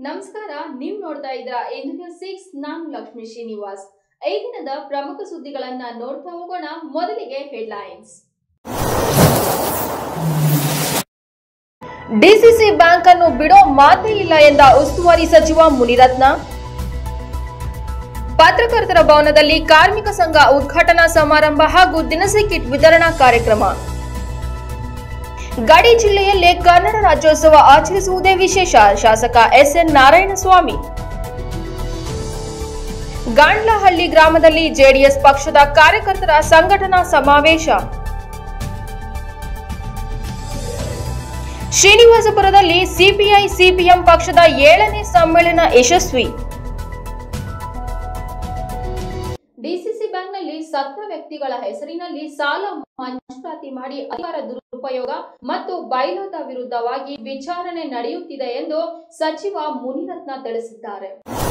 ನಮಸ್ಕಾರ ನೀವು ನೋಡ್ತಾ ಇದ್ರ ಎಂದು ನ್ಯೂಸ್ ಸಿಕ್ಸ್ ನಾನು ಲಕ್ಷ್ಮೀ ಶ್ರೀನಿವಾಸ್ ಈ ದಿನದ ಪ್ರಮುಖ ಸುದ್ದಿಗಳನ್ನ ನೋಡ್ತಾ ಹೋಗೋಣ ಮೊದಲಿಗೆ ಹೆಡ್ಲೈನ್ಸ್ ಡಿಸಿಸಿ ಬ್ಯಾಂಕ್ ಅನ್ನು ಬಿಡೋ ಮಾತೇ ಇಲ್ಲ ಎಂದ ಉಸ್ತುವಾರಿ ಸಚಿವ ಮುನಿರತ್ನ ಪತ್ರಕರ್ತರ ಭವನದಲ್ಲಿ ಕಾರ್ಮಿಕ ಸಂಘ ಉದ್ಘಾಟನಾ ಸಮಾರಂಭ ಹಾಗೂ ದಿನಸಿ ಕಿಟ್ ವಿತರಣಾ ಕಾರ್ಯಕ್ರಮ ಗಡಿ ಜಿಲ್ಲೆಯಲ್ಲೇ ಕನ್ನಡ ರಾಜ್ಯೋತ್ಸವ ಆಚರಿಸುವುದೇ ವಿಶೇಷ ಶಾಸಕ ಎಸ್ಎನ್ ನಾರಾಯಣಸ್ವಾಮಿ ಗಾಂಡ್ಲಹಳ್ಳಿ ಗ್ರಾಮದಲ್ಲಿ ಜೆಡಿಎಸ್ ಪಕ್ಷದ ಕಾರ್ಯಕರ್ತರ ಸಂಘಟನಾ ಸಮಾವೇಶ ಶ್ರೀನಿವಾಸಪುರದಲ್ಲಿ ಸಿಪಿಐ ಸಿಪಿಎಂ ಪಕ್ಷದ ಏಳನೇ ಸಮ್ಮೇಳನ ಯಶಸ್ವಿ ಡಿಸಿಸಿ ಬ್ಯಾಂಕ್ನಲ್ಲಿ ಸತ್ತ ವ್ಯಕ್ತಿಗಳ ಹೆಸರಿನಲ್ಲಿ ಸಾಲ ಮಂಜೂರಾತಿ ಮಾಡಿ ಅಧಿಕಾರ ದುರುಪಯೋಗ ಮತ್ತು ಬೈಲಾದ ವಿರುದ್ಧವಾಗಿ ವಿಚಾರಣೆ ನಡೆಯುತ್ತಿದೆ ಎಂದು ಸಚಿವ ಮುನಿರತ್ನ ತಿಳಿಸಿದ್ದಾರೆ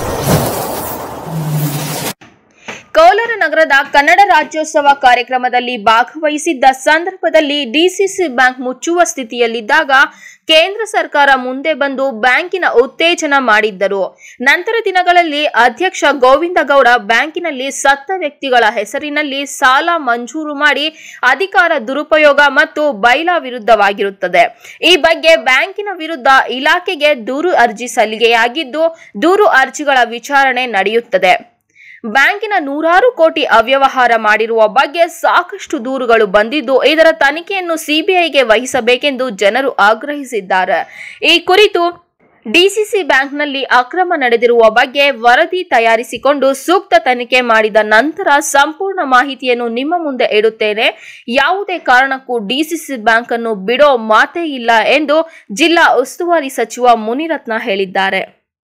ಕೋಲಾರ ನಗರದ ಕನ್ನಡ ರಾಜ್ಯೋತ್ಸವ ಕಾರ್ಯಕ್ರಮದಲ್ಲಿ ಭಾಗವಹಿಸಿದ್ದ ಸಂದರ್ಭದಲ್ಲಿ ಡಿಸಿಸಿ ಬ್ಯಾಂಕ್ ಮುಚ್ಚುವ ಸ್ಥಿತಿಯಲ್ಲಿದ್ದಾಗ ಕೇಂದ್ರ ಸರ್ಕಾರ ಮುಂದೆ ಬಂದು ಬ್ಯಾಂಕಿನ ಉತ್ತೇಜನ ಮಾಡಿದ್ದರು ನಂತರ ದಿನಗಳಲ್ಲಿ ಅಧ್ಯಕ್ಷ ಗೋವಿಂದ ಗೌಡ ಬ್ಯಾಂಕಿನಲ್ಲಿ ಸತ್ತ ವ್ಯಕ್ತಿಗಳ ಹೆಸರಿನಲ್ಲಿ ಸಾಲ ಮಂಜೂರು ಮಾಡಿ ಅಧಿಕಾರ ದುರುಪಯೋಗ ಮತ್ತು ಬೈಲಾ ವಿರುದ್ಧವಾಗಿರುತ್ತದೆ ಈ ಬಗ್ಗೆ ಬ್ಯಾಂಕಿನ ವಿರುದ್ಧ ಇಲಾಖೆಗೆ ದೂರು ಅರ್ಜಿ ಸಲ್ಲಿಕೆಯಾಗಿದ್ದು ದೂರು ಅರ್ಜಿಗಳ ವಿಚಾರಣೆ ನಡೆಯುತ್ತದೆ ಬ್ಯಾಂಕಿನ ನೂರಾರು ಕೋಟಿ ಅವ್ಯವಹಾರ ಮಾಡಿರುವ ಬಗ್ಗೆ ಸಾಕಷ್ಟು ದೂರುಗಳು ಬಂದಿದ್ದು ಇದರ ತನಿಖೆಯನ್ನು ಸಿಬಿಐಗೆ ವಹಿಸಬೇಕೆಂದು ಜನರು ಆಗ್ರಹಿಸಿದ್ದಾರೆ ಈ ಕುರಿತು ಡಿಸಿಸಿ ಬ್ಯಾಂಕ್ನಲ್ಲಿ ಅಕ್ರಮ ನಡೆದಿರುವ ಬಗ್ಗೆ ವರದಿ ತಯಾರಿಸಿಕೊಂಡು ಸೂಕ್ತ ತನಿಖೆ ಮಾಡಿದ ನಂತರ ಸಂಪೂರ್ಣ ಮಾಹಿತಿಯನ್ನು ನಿಮ್ಮ ಮುಂದೆ ಇಡುತ್ತೇನೆ ಯಾವುದೇ ಕಾರಣಕ್ಕೂ ಡಿಸಿಸಿ ಬ್ಯಾಂಕ್ ಅನ್ನು ಬಿಡೋ ಮಾತೇ ಇಲ್ಲ ಎಂದು ಜಿಲ್ಲಾ ಉಸ್ತುವಾರಿ ಸಚಿವ ಮುನಿರತ್ನ ಹೇಳಿದ್ದಾರೆ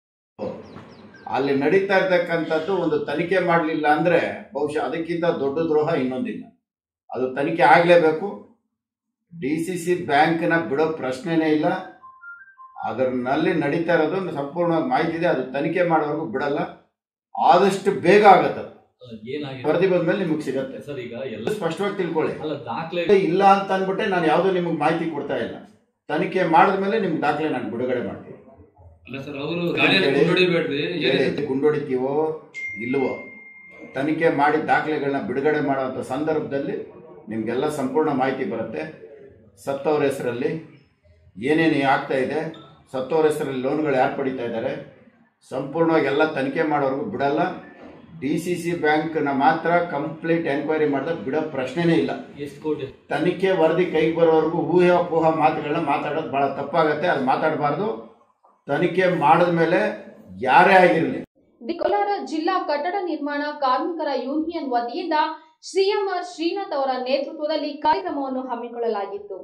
ಅಲ್ಲಿ ನಡೀತಾ ಇರ್ತಕ್ಕಂಥದ್ದು ಒಂದು ತನಿಖೆ ಮಾಡಲಿಲ್ಲ ಅಂದ್ರೆ ಬಹುಶಃ ಅದಕ್ಕಿಂತ ದೊಡ್ಡ ದ್ರೋಹ ಇನ್ನೊಂದಿಲ್ಲ ಅದು ತನಿಖೆ ಆಗಲೇಬೇಕು ಡಿ ಸಿ ಸಿ ಬ್ಯಾಂಕ್ನ ಬಿಡೋ ಪ್ರಶ್ನೆನೇ ಇಲ್ಲ ಅದರಲ್ಲಿ ನಡೀತಾ ಇರೋದು ಸಂಪೂರ್ಣವಾಗಿ ಮಾಹಿತಿ ಇದೆ ಅದು ತನಿಖೆ ಮಾಡೋವರೆಗೂ ಬಿಡಲ್ಲ ಆದಷ್ಟು ಬೇಗ ಆಗತ್ತೆ ಅದು. ಅಲ್ಲ, ಏನಾಗಿದೆ ವರದಿ ಬಂದ್ಮೇಲೆ ನಿಮಗೆ ಸಿಗತ್ತೆ ಸರ್ ಈಗ ಎಲ್ಲ ಸ್ಪಷ್ಟವಾಗಿ ತಿಳ್ಕೊಳ್ಳಿ ಅಲ್ಲ ದಾಖಲೆ ಇಲ್ಲ ಅಂತ ಅಂದ್ಬಿಟ್ಟೆ ನಾನು ಯಾವುದೂ ನಿಮಗೆ ಮಾಹಿತಿ ಕೊಡ್ತಾ ಇಲ್ಲ ತನಿಖೆ ಮಾಡಿದ್ಮೇಲೆ ನಿಮ್ಗೆ ದಾಖಲೆ ನಾನು ಬಿಡುಗಡೆ ಮಾಡ್ತೀನಿ ಅಲ್ಲ ಸರ್ ಅವರು ಗಾಡಿಯಲ್ಲಿ ಕೊಂಡೊಡಿಬೇಡ್ರಿ ಹೇಳಿ ಗುಂಡೊಡಿತೀವೋ ಇಲ್ವೋ ತನಿಖೆ ಮಾಡಿ ದಾಖಲೆಗಳನ್ನ ಬಿಡುಗಡೆ ಮಾಡುವಂಥ ಸಂದರ್ಭದಲ್ಲಿ ನಿಮಗೆಲ್ಲ ಸಂಪೂರ್ಣ ಮಾಹಿತಿ ಬರುತ್ತೆ ಸತ್ತವ್ರ ಹೆಸರಲ್ಲಿ ಏನೇನು ಆಗ್ತಾ ಇದೆ ಸತ್ತವ್ರ ಹೆಸರಲ್ಲಿ ಲೋನ್ಗಳು ಯಾರು ಪಡಿತಾ ಇದ್ದಾರೆ ಸಂಪೂರ್ಣವಾಗಿ ಎಲ್ಲ ತನಿಖೆ ಮಾಡೋರ್ಗು ಬಿಡಲ್ಲ ಡಿ ಸಿ ಸಿ ಬ್ಯಾಂಕ್ನ ಮಾತ್ರ ಕಂಪ್ಲೀಟ್ ಎನ್ಕ್ವೈರಿ ಮಾಡಿದಾಗ ಬಿಡೋ ಪ್ರಶ್ನೆನೇ ಇಲ್ಲ ಎಷ್ಟು ಕೋಟಿ ತನಿಖೆ ವರದಿ ಕೈಗೆ ಬರೋವರೆಗೂ ಊಹೆ ಪೂಹ ಮಾತುಗಳನ್ನ ಮಾತಾಡೋದು ಭಾಳ ತಪ್ಪಾಗತ್ತೆ ಅದು ಮಾತಾಡಬಾರ್ದು ತನಿಖೆ ಮಾಡಿದ್ಮೇಲೆ ಯಾರೇ ಆಗಿರಲಿ ದಿ ಕೋಲಾರ ಜಿಲ್ಲಾ ಕಟ್ಟಡ ನಿರ್ಮಾಣ ಕಾರ್ಮಿಕರ ಯೂನಿಯನ್ ವತಿಯಿಂದ ಶ್ರೀಎಂಆರ್ ಶ್ರೀನಾಥ್ ಅವರ ನೇತೃತ್ವದಲ್ಲಿ ಕಾರ್ಯಕ್ರಮವನ್ನು ಹಮ್ಮಿಕೊಳ್ಳಲಾಗಿತ್ತು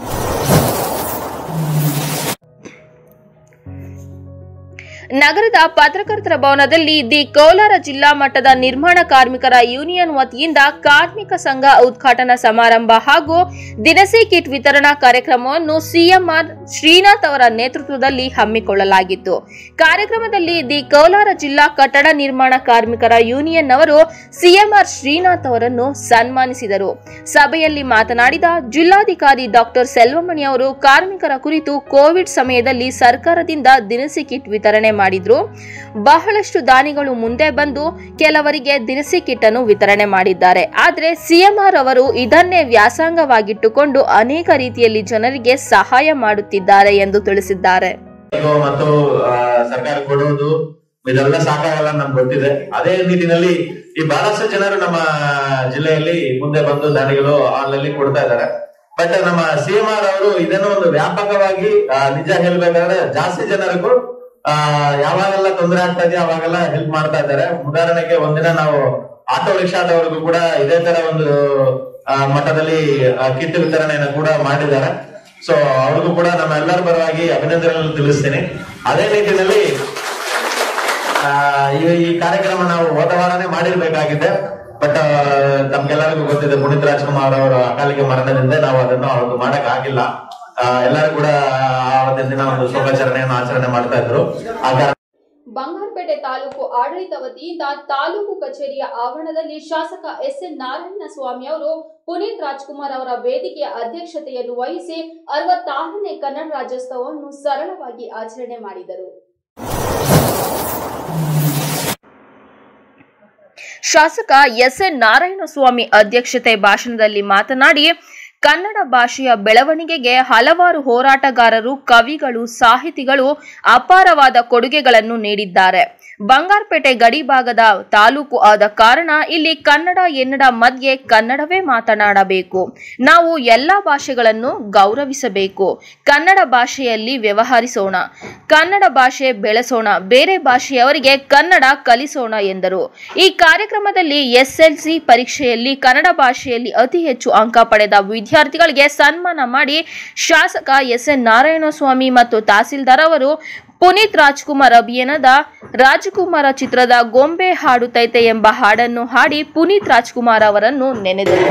ನಗರದ ಪತ್ರಕರ್ತರ ಭವನದಲ್ಲಿ ದಿ ಕೋಲಾರ ಜಿಲ್ಲಾ ಮಟ್ಟದ ನಿರ್ಮಾಣ ಕಾರ್ಮಿಕರ ಯೂನಿಯನ್ ವತಿಯಿಂದ ಕಾರ್ಮಿಕ ಸಂಘ ಉದ್ಘಾಟನಾ ಸಮಾರಂಭ ಹಾಗೂ ದಿನಸಿ ಕಿಟ್ ವಿತರಣಾ ಕಾರ್ಯಕ್ರಮವನ್ನು ಸಿಎಂಆರ್ ಶ್ರೀನಾಥ್ ಅವರ ನೇತೃತ್ವದಲ್ಲಿ ಹಮ್ಮಿಕೊಳ್ಳಲಾಗಿತ್ತು ಕಾರ್ಯಕ್ರಮದಲ್ಲಿ ದಿ ಕೋಲಾರ ಜಿಲ್ಲಾ ಕಟ್ಟಡ ನಿರ್ಮಾಣ ಕಾರ್ಮಿಕರ ಯೂನಿಯನ್ ಅವರು ಸಿಎಂಆರ್ ಶ್ರೀನಾಥ್ ಅವರನ್ನು ಸನ್ಮಾನಿಸಿದರು ಸಭೆಯಲ್ಲಿ ಮಾತನಾಡಿದ ಜಿಲ್ಲಾಧಿಕಾರಿ ಡಾಕ್ಟರ್ ಸೆಲ್ವಮಣಿ ಅವರು ಕಾರ್ಮಿಕರ ಕುರಿತು ಕೋವಿಡ್ ಸಮಯದಲ್ಲಿ ಸರ್ಕಾರದಿಂದ ದಿನಸಿ ಕಿಟ್ ವಿತರಣೆ ಮಾಡಿದ್ರು ಬಹಳಷ್ಟು ದಾನಿಗಳು ಮುಂದೆ ಬಂದು ಕೆಲವರಿಗೆ ದಿನಸಿ ಕಿಟ್ ಅನ್ನು ವಿತರಣೆ ಮಾಡಿದ್ದಾರೆ ಆದರೆ ಸಿಎಂಆರ್ ಅವರು ಇದನ್ನೇ ವ್ಯಾಸಂಗವಾಗಿಟ್ಟುಕೊಂಡು ಅನೇಕ ರೀತಿಯಲ್ಲಿ ಜನರಿಗೆ ಸಹಾಯ ಮಾಡುತ್ತಿದ್ದಾರೆ ಎಂದು ತಿಳಿಸಿದ್ದಾರೆ ಇದು ಮತ್ತು ಆ, ಸರ್ಕಾರ ಕೊಡೋದು ಇದೆಲ್ಲ ಸಾಕಾಗಲ್ಲ ನಮ್ಗೆ ಗೊತ್ತಿದೆ ಅದೇ ನಿಟ್ಟಿನಲ್ಲಿ ಈ ಬಹಳಷ್ಟು ಜನರು ನಮ್ಮ ಜಿಲ್ಲೆಯಲ್ಲಿ ಮುಂದೆ ಬಂದು ದಾನಿಗಳು ಹಾಲಲ್ಲಿ ಕೊಡ್ತಾ ಇದ್ದಾರೆ ಬಟ್ ನಮ್ಮ ಸಿಎಂಆರ್ ಅವರು ಇದನ್ನು ಒಂದು ವ್ಯಾಪಕವಾಗಿ ಆ, ನಿಜ ಹೇಳ್ಬೇಕಾದ್ರೆ ಜಾಸ್ತಿ ಜನರಿಗೂ ಆ ಯಾವಾಗೆಲ್ಲ ತೊಂದರೆ ಆಗ್ತಾ ಇದೆಯೋ ಅವಾಗೆಲ್ಲ ಹೆಲ್ಪ್ ಮಾಡ್ತಾ ಇದ್ದಾರೆ ಉದಾಹರಣೆಗೆ ಒಂದಿನ ನಾವು ಆಟೋ ರಿಕ್ಷಾದವರಿಗೂ ಕೂಡ ಇದೇ ತರ ಒಂದು ಆ, ಮಟ್ಟದಲ್ಲಿ ಕಿಟ್ ವಿತರಣೆಯನ್ನು ಕೂಡ ಮಾಡಿದ್ದಾರೆ ಸೊ ಅವ್ರಿಗೂ ಕೂಡ ನಮ್ಮ ಎಲ್ಲರ ಪರವಾಗಿ ಅಭಿನಂದನೆಗಳನ್ನು ತಿಳಿಸ್ತೀನಿ ಅದೇ ನಿಟ್ಟಿನಲ್ಲಿ ಆ, ಈ ಈ ಕಾರ್ಯಕ್ರಮ ನಾವು ಹೋದ ವಾರನೇ ಮಾಡಿರ್ಬೇಕಾಗಿದೆ ಬಟ್ ತಮ್ಗೆಲ್ಲರಿಗೂ ಗೊತ್ತಿದೆ ಪುನೀತ್ ರಾಜ್ಕುಮಾರ್ ಅವರ ಅಕಾಲಿಕ ಮರಣದಿಂದ ನಾವು ಅದನ್ನು ಅವತ್ತು ಮಾಡಕ್ ಆಗಿಲ್ಲ ಆ, ಎಲ್ಲರೂ ಕೂಡ ಆವತ್ತಿನ ದಿನ ಒಂದು ಶೋಕಾಚರಣೆಯನ್ನು ಆಚರಣೆ ಮಾಡ್ತಾ ಇದ್ರು ಆ ಕಾರಣ ಬಂಗಾರಪೇಟೆ ತಾಲೂಕು ಆಡಳಿತ ವತಿಯಿಂದ ತಾಲೂಕು ಕಚೇರಿಯ ಆವರಣದಲ್ಲಿ ಶಾಸಕ ಎಸ್ ಎನ್ ನಾರಾಯಣ ಸ್ವಾಮಿ ಅವರು ಪುನೀತ್ ರಾಜ್ಕುಮಾರ್ ಅವರ ವೇದಿಕೆಯ ಅಧ್ಯಕ್ಷತೆಯನ್ನು ವಹಿಸಿ ಅರವತ್ತಾರನೇ ಕನ್ನಡ ರಾಜ್ಯೋತ್ಸವವನ್ನು ಸರಳವಾಗಿ ಆಚರಣೆ ಮಾಡಿದರು ಶಾಸಕ ಎಸ್ ಎನ್ ನಾರಾಯಣಸ್ವಾಮಿ ಅಧ್ಯಕ್ಷತೆ ಭಾಷಣದಲ್ಲಿ ಮಾತನಾಡಿ ಕನ್ನಡ ಭಾಷೆಯ ಬೆಳವಣಿಗೆಗೆ ಹಲವಾರು ಹೋರಾಟಗಾರರು ಕವಿಗಳು ಸಾಹಿತಿಗಳು ಅಪಾರವಾದ ಕೊಡುಗೆಗಳನ್ನು ನೀಡಿದ್ದಾರೆ ಬಂಗಾರಪೇಟೆ ಗಡಿ ಭಾಗದ ತಾಲೂಕು ಆದ ಕಾರಣ ಇಲ್ಲಿ ಕನ್ನಡ ಎನ್ನಡ ಮಧ್ಯೆ ಕನ್ನಡವೇ ಮಾತನಾಡಬೇಕು ನಾವು ಎಲ್ಲ ಭಾಷೆಗಳನ್ನು ಗೌರವಿಸಬೇಕು ಕನ್ನಡ ಭಾಷೆಯಲ್ಲಿ ವ್ಯವಹರಿಸೋಣ ಕನ್ನಡ ಭಾಷೆ ಬೆಳೆಸೋಣ ಬೇರೆ ಭಾಷೆಯವರಿಗೆ ಕನ್ನಡ ಕಲಿಸೋಣ ಎಂದರು ಈ ಕಾರ್ಯಕ್ರಮದಲ್ಲಿ ಎಸ್ಎಲ್ಸಿ ಪರೀಕ್ಷೆಯಲ್ಲಿ ಕನ್ನಡ ಭಾಷೆಯಲ್ಲಿ ಅತಿ ಹೆಚ್ಚು ಅಂಕ ಪಡೆದ ವಿದ್ಯಾರ್ಥಿಗಳಿಗೆ ಸನ್ಮಾನ ಮಾಡಿ ಶಾಸಕ ಎಸ್ ಎನ್ ನಾರಾಯಣಸ್ವಾಮಿ ಮತ್ತು ತಹಸೀಲ್ದಾರ್ ಅವರು ಪುನೀತ್ ರಾಜ್ಕುಮಾರ್ ಅಭಿಯಾನದ ರಾಜಕುಮಾರ ಚಿತ್ರದ ಗೊಂಬೆ ಹಾಡುತ್ತೈತೆ ಎಂಬ ಹಾಡನ್ನು ಹಾಡಿ ಪುನೀತ್ ರಾಜ್ಕುಮಾರ್ ಅವರನ್ನು ನೆನೆದರು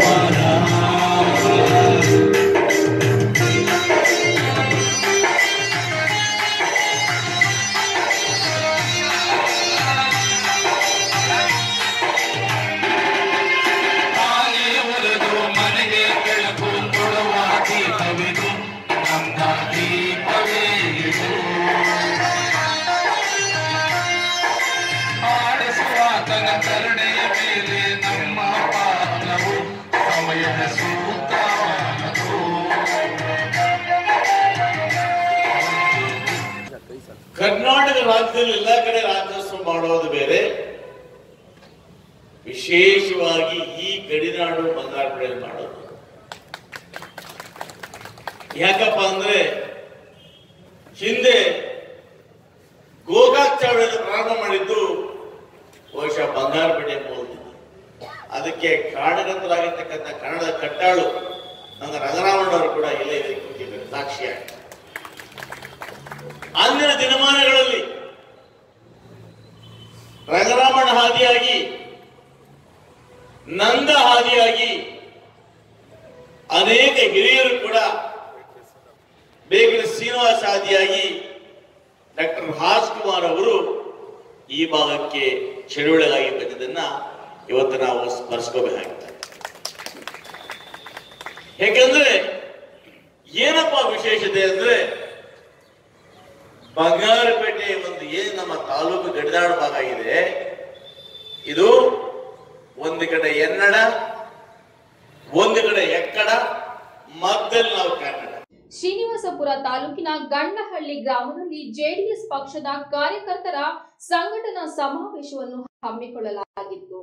ಮನೆಗೆ ಬೆಳಕು ಕೊಡುವ ದೀಪವಿದು ನಮ್ಮ ದೀಪವೇ ಇದು ಆಡಿಸುವ ತನ ಕರುಣೆಯ ಮೇಲೆ ನಮ್ಮ ಪಾಲವು ಸಮಯದ ಸೂತ್ರವಾನದು ಕರ್ನಾಟಕ ರಾಜ್ಯದಲ್ಲಿ ಎಲ್ಲ ಕಡೆ ರಾಜ್ಯೋತ್ಸವ ಮಾಡೋದು ಬೇರೆ ವಿಶೇಷವಾಗಿ ಈ ಗಡಿನಾಡು ಬಂಗಾರಪೇಟೆ ಮಾಡೋದು ಯಾಕಪ್ಪ ಅಂದ್ರೆ ಹಿಂದೆ ಗೋಕಾಕ್ ಚಳವಳಿಯನ್ನು ಪ್ರಾರಂಭ ಮಾಡಿದ್ದು ಬಹುಶಃ ಬಂಗಾರಪೇಟೆ ಮೂಲದಿಂದ ಅದಕ್ಕೆ ಕಾರಣಗತರಾಗಿರ್ತಕ್ಕಂಥ ಕನ್ನಡದ ಕಟ್ಟಾಳು ನನ್ನ ರಂಗರಾಮಣ್ಣವರು ಕೂಡ ಇಲ್ಲೇ ಇದಕ್ಕೆ ಕೂತಿದ್ದಾರೆ, ಸಾಕ್ಷಿಯಾಗಿ ಅಂದಿನ ದಿನಮಾನಗಳಲ್ಲಿ ರಂಗರಾಮಣ್ಣ ಹಾದಿಯಾಗಿ ನಂದ ಹಾದಿಯಾಗಿ ಅನೇಕ ಹಿರಿಯರು ಕೂಡ ಬೇಗಿನ ಶ್ರೀನಿವಾಸ ಹಾದಿಯಾಗಿ ಡಾಕ್ಟರ್ ರಾಜ್ಕುಮಾರ್ ಅವರು ಈ ಭಾಗಕ್ಕೆ ಚಳುವಳಿಗಾಗಿ ಬಂದಿದ್ದನ್ನ ಇವತ್ತು ನಾವು ಸ್ಮರಿಸ್ಕೋಬೇಕಾಗುತ್ತೆ ಯಾಕಂದ್ರೆ ಏನಪ್ಪ ವಿಶೇಷತೆ ಅಂದ್ರೆ ಬಂಗಾರಪೇಟೆ ಒಂದು ಏನು ನಮ್ಮ ತಾಲೂಕು ಗಡಿದಾಡು ಭಾಗ ಇದೆ ಇದು ಒಂದು ಕಡೆ ಎನ್ನಡ ಒಂದು ಕಡೆ ಎಕ್ಕಡ ಮಧ್ಯದಲ್ಲಿ ನಾವು ಕನ್ನಡ ಶ್ರೀನಿವಾಸಪುರ ತಾಲೂಕಿನ ಗಂಡಹಳ್ಳಿ ಗ್ರಾಮದಲ್ಲಿ ಜೆಡಿಎಸ್ ಪಕ್ಷದ ಕಾರ್ಯಕರ್ತರ ಸಂಘಟನಾ ಸಮಾವೇಶವನ್ನು ಹಮ್ಮಿಕೊಳ್ಳಲಾಗಿತ್ತು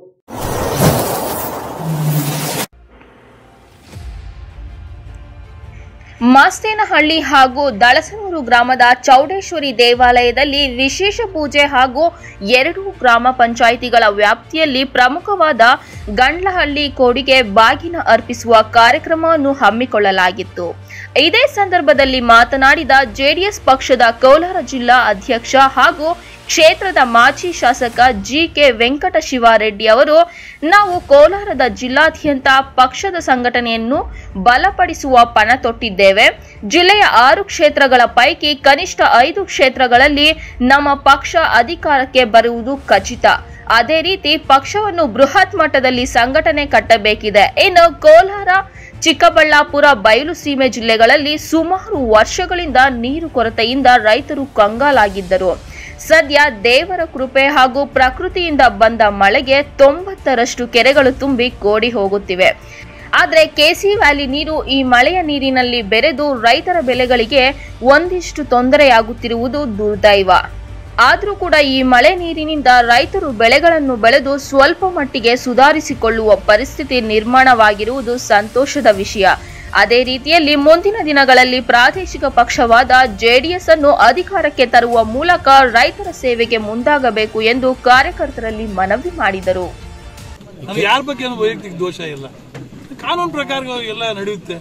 ಮಾಸ್ತೇನಹಳ್ಳಿ ಹಾಗೂ ದಳಸನೂರು ಗ್ರಾಮದ ಚೌಡೇಶ್ವರಿ ದೇವಾಲಯದಲ್ಲಿ ವಿಶೇಷ ಪೂಜೆ ಹಾಗೂ ಎರಡು ಗ್ರಾಮ ಪಂಚಾಯಿತಿಗಳ ವ್ಯಾಪ್ತಿಯಲ್ಲಿ ಪ್ರಮುಖವಾದ ಗಂಡ್ಲಹಳ್ಳಿ ಕೋಡಿಗೆ ಬಾಗಿನ ಅರ್ಪಿಸುವ ಕಾರ್ಯಕ್ರಮವನ್ನು ಹಮ್ಮಿಕೊಳ್ಳಲಾಗಿತ್ತು ಇದೇ ಸಂದರ್ಭದಲ್ಲಿ ಮಾತನಾಡಿದ ಜೆಡಿಎಸ್ ಪಕ್ಷದ ಕೋಲಾರ ಜಿಲ್ಲಾ ಅಧ್ಯಕ್ಷ ಹಾಗೂ ಕ್ಷೇತ್ರದ ಮಾಜಿ ಶಾಸಕ ಜಿ ಕೆ ವೆಂಕಟಶಿವಾರೆಡ್ಡಿ ಅವರು ನಾವು ಕೋಲಾರದ ಜಿಲ್ಲಾದ್ಯಂತ ಪಕ್ಷದ ಸಂಘಟನೆಯನ್ನು ಬಲಪಡಿಸುವ ಪಣ ತೊಟ್ಟಿದ್ದೇವೆ ಜಿಲ್ಲೆಯ ಆರು ಕ್ಷೇತ್ರಗಳ ಪೈಕಿ ಕನಿಷ್ಠ ಐದು ಕ್ಷೇತ್ರಗಳಲ್ಲಿ ನಮ್ಮ ಪಕ್ಷ ಅಧಿಕಾರಕ್ಕೆ ಬರುವುದು ಖಚಿತ ಅದೇ ರೀತಿ ಪಕ್ಷವನ್ನು ಬೃಹತ್ ಮಟ್ಟದಲ್ಲಿ ಸಂಘಟನೆ ಕಟ್ಟಬೇಕಿದೆ ಇನ್ನು ಕೋಲಾರ ಚಿಕ್ಕಬಳ್ಳಾಪುರ ಬಯಲು ಸೀಮೆ ಜಿಲ್ಲೆಗಳಲ್ಲಿ ಸುಮಾರು ವರ್ಷಗಳಿಂದ ನೀರು ಕೊರತೆಯಿಂದ ರೈತರು ಕಂಗಾಲಾಗಿದ್ದರು ಸದ್ಯ ದೇವರ ಕೃಪೆ ಹಾಗೂ ಪ್ರಕೃತಿಯಿಂದ ಬಂದ ಮಳೆಗೆ ತೊಂಬತ್ತರಷ್ಟು ಕೆರೆಗಳು ತುಂಬಿ ಕೋಡಿ ಹೋಗುತ್ತಿವೆ ಆದರೆ ಕೆಸಿ ವ್ಯಾಲಿ ನೀರು ಈ ಮಳೆಯ ನೀರಿನಲ್ಲಿ ಬೆರೆದು ರೈತರ ಬೆಳೆಗಳಿಗೆ ಒಂದಿಷ್ಟು ತೊಂದರೆಯಾಗುತ್ತಿರುವುದು ದುರ್ದೈವ ಆದರೂ ಕೂಡ ಈ ಮಳೆ ನೀರಿನಿಂದ ರೈತರು ಬೆಳೆಗಳನ್ನು ಬೆಳೆದು ಸ್ವಲ್ಪ ಮಟ್ಟಿಗೆ ಸುಧಾರಿಸಿಕೊಳ್ಳುವ ಪರಿಸ್ಥಿತಿ ನಿರ್ಮಾಣವಾಗಿರುವುದು ಸಂತೋಷದ ವಿಷಯ ಅದೇ ರೀತಿಯಲ್ಲಿ ಮುಂದಿನ ದಿನಗಳಲ್ಲಿ ಪ್ರಾದೇಶಿಕ ಪಕ್ಷವಾದ ಜೆಡಿಎಸ್ ಅನ್ನು ಅಧಿಕಾರಕ್ಕೆ ತರುವ ಮೂಲಕ ರೈತರ ಸೇವೆಗೆ ಮುಂದಾಗಬೇಕು ಎಂದು ಕಾರ್ಯಕರ್ತರಲ್ಲಿ ಮನವಿ ಮಾಡಿದರು ನಮ್ಗೆ ಯಾರ ಬಗ್ಗೆ ಏನು ವೈಯಕ್ತಿಕ ದೋಷ ಇಲ್ಲ ಕಾನೂನು ಪ್ರಕಾರ ಎಲ್ಲ ನಡೆಯುತ್ತೆ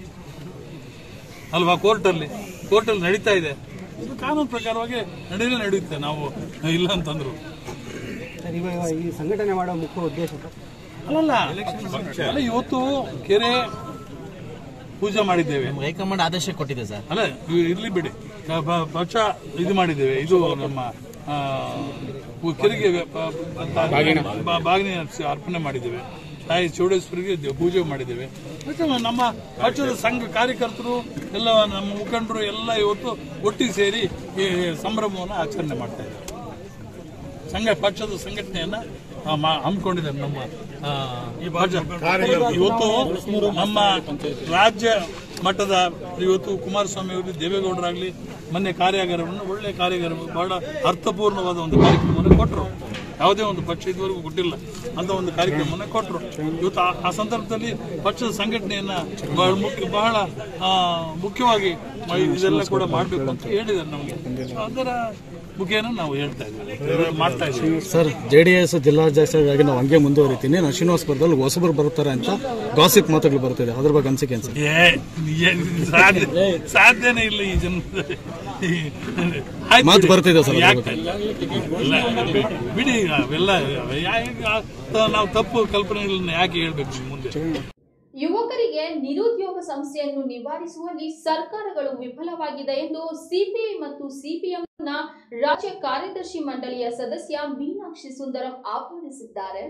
ಅಲ್ವಾ ಕೋರ್ಟಲ್ಲಿ ಕೋರ್ಟಲ್ಲಿ ನಡೀತಾ ಇದೆ ಇದು ಕಾನೂನು ಪ್ರಕಾರವಾಗಿ ನಡೆಯಲೇ ನಡೆಯುತ್ತೆ ನಾವು ಇಲ್ಲ ಅಂತಂದ್ರು ಸರ್ ಇವಾಗ ಈ ಸಂಘಟನೆ ಮಾಡೋ ಮುಖ್ಯ ಉದ್ದೇಶ ಸರ್ ಅಲ್ಲಲ್ಲ ಅಲ್ಲ ಇವತ್ತು ಕೆರೆ ಪೂಜೆ ಮಾಡಿದ್ದೇವೆ ಹೈಕಮಾಂಡ್ ಆದೇಶ ಕೊಟ್ಟಿದೆ ಸರ್ ಅಲ್ಲ ಇವ್ ಇರ್ಲಿ ಬಿಡಿ ಕ- ಪ- ಪಕ್ಷ ಇದು ಮಾಡಿದ್ದೇವೆ ಇದು ನಮ್ಮ ಆ, ಉ- ಕೆರೆಗೆ ಬ- ಬ- ಬಾ- ಬಾಗಿನ ಅರ್ಸಿ- ಅರ್ಪಣೆ ಮಾಡಿದ್ದೇವೆ ತಾಯಿ ಚೌಡೇಶ್ವರಿಗೆ ದೇ- ಪೂಜೆ ಮಾಡಿದ್ದೇವೆ ಮತ್ತೆ ನಮ್ಮ ಪಕ್ಷದ ಸಂಘ ಕಾರ್ಯಕರ್ತರು ಎಲ್ಲ ನಮ್ಮ ಮುಖಂಡರು ಎಲ್ಲ ಇವತ್ತು ಒಟ್ಟಿಗೆ ಸೇರಿ ಈ ಸಂಭ್ರಮವನ್ನು ಆಚರಣೆ ಮಾಡ್ತಾ ಇದ್ದಾರೆ ಸಂಘ ಪಕ್ಷದ ಸಂಘಟನೆಯನ್ನ ಆ, ಮಾ- ಹಮ್ಮಿಕೊಂಡಿದ್ದಾರೆ ನಮ್ಮ ಆ, ಈ ಪಕ್ಷ ಇವತ್ತು ನಮ್ಮ ರಾಜ್ಯ ಮಟ್ಟದ ಇವತ್ತು ಕುಮಾರಸ್ವಾಮಿ ಅವರು ದೇವೇಗೌಡರಾಗಲಿ ಮೊನ್ನೆ ಕಾರ್ಯಾಗಾರವನ್ನು ಒಳ್ಳೆ ಕಾರ್ಯಾಗಾರ ಬಹಳ ಅರ್ಥಪೂರ್ಣವಾದ ಒಂದು ಕಾರ್ಯಕ್ರಮವನ್ನು ಕೊಟ್ಟರು ಯಾವುದೇ ಒಂದು ಪಕ್ಷ ಇದುವರೆಗೂ ಕೊಟ್ಟಿಲ್ಲ ಅಂತ ಒಂದು ಕಾರ್ಯಕ್ರಮವನ್ನು ಕೊಟ್ಟರು ಇವತ್ತು ಆ- ಆ ಸಂದರ್ಭದಲ್ಲಿ ಪಕ್ಷದ ಸಂಘಟನೆಯನ್ನ ಬಹಳ ಮುಖ್ಯ ಬಹಳ ಆ, ಮುಖ್ಯವಾಗಿ ಮ- ಇದೆಲ್ಲ ಕೂಡ ಮಾಡಬೇಕು ಅಂತ ಹೇಳಿದ್ದಾರೆ ನಮಗೆ ಅದರ ಮುಖೇನ ನಾವು ಹೇಳ್ತಾ ಇದ್ದೀವಿ ಮಾಡ್ತಾ ಇದ್ದೀವಿ ಸರ್ ಜೆ ಡಿ ಎಸ್ ಜಿಲ್ಲಾಧ್ಯಕ್ಷರಾಗಿ ನಾವು ಹಂಗೆ ಮುಂದುವರಿತೀನಿ ನಾನು ಶ್ರೀನಿವಾಸಪುರದಲ್ಲಿ ಹೊಸಬರು ಬರ್ತಾರೆ ಅಂತ ಗಾಸಿಪ್ ಮಾತುಗಳು ಬರ್ತಿದೆ ಅದ್ರ ಬಗ್ಗೆ ಅನ್ಸಿಕೆ ಸರ್ ಏ ಏನ್ ಸಾಧ್ಯ ಸಾಧ್ಯನೇ ಇಲ್ಲ ಈ ಜನ್ಮದಲ್ಲಿ ಆಯ್ತು ಮಾತು ಬಿಡಿ. ಬರ್ತಿದೆ ಸರ್ ಅದ್ರ ಯಾಕೆ? ಇಲ್ಲ, ಬಿಡಿ ಅವೆಲ್ಲ ಯಾ- ನಾವು ತಪ್ಪು ಕಲ್ಪನೆಗಳನ್ನ ಯಾಕೆ ಹೇಳ್ಬೇಕು ಮುಂದೆ ಯುವಕರಿಗೆ ನಿರುದ್ಯೋಗ ಸಮಸ್ಯೆಯನ್ನು ನಿವಾರಿಸುವಲ್ಲಿ ಸರ್ಕಾರಗಳು ವಿಫಲವಾಗಿದೆ ಎಂದು ಸಿಪಿಐ ಮತ್ತು ಸಿಪಿಎಂನ ರಾಜ್ಯ ಕಾರ್ಯದರ್ಶಿ ಮಂಡಳಿಯ ಸದಸ್ಯ ಮೀನಾಕ್ಷಿ ಸುಂದರಂ ಆಹ್ವಾನಿಸಿದ್ದಾರೆ